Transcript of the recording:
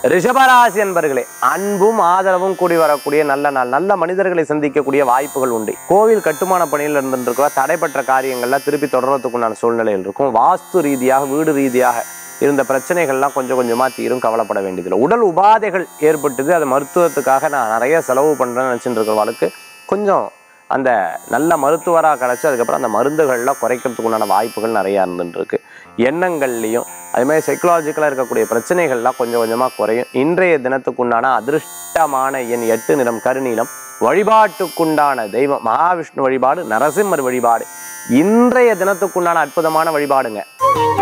ரிஷபராசி என்பர்களே அன்பும் ஆதரவும் கூடி வரக்கூடிய நல்ல நாள் நல்ல மனிதர்களை சந்திக்கக்கூடிய வாய்ப்புகள் உண்டு கோவில் கட்டுமான பணியில் இருந்துருக்கிற தடைப்பட்ட காரியங்கள்லாம் திருப்பி தொடர்றதுக்குண்டான சூழ்நிலையில் இருக்கும் வாஸ்து ரீதியாக வீடு ரீதியாக இருந்த பிரச்சனைகள்லாம் கொஞ்சம் கொஞ்சமாக தீரும் கவலைப்பட வேண்டியதில்லை உடல் உபாதைகள் ஏற்பட்டது அது மருத்துவத்துக்காக நான் நிறைய செலவு பண்ணுறேன்னு நினச்சிட்டு இருக்கிறவளுக்கு கொஞ்சம் அந்த நல்ல மருத்துவராக கிடச்சி அதுக்கப்புறம் அந்த மருந்துகள்லாம் குறைக்கிறதுக்கு உண்டான வாய்ப்புகள் நிறையா இருந்துருக்கு எண்ணங்கள்லையும் அதே மாதிரி சைக்கலாஜிக்கலாக இருக்கக்கூடிய பிரச்சனைகள்லாம் கொஞ்சம் கொஞ்சமாக குறையும் இன்றைய தினத்துக்குண்டான அதிர்ஷ்டமான எண் எட்டு நிறம் கருநீலம் வழிபாட்டுக்குண்டான தெய்வம் மகாவிஷ்ணு வழிபாடு நரசிம்மர் வழிபாடு இன்றைய தினத்துக்குண்டான அற்புதமான வழிபாடுங்க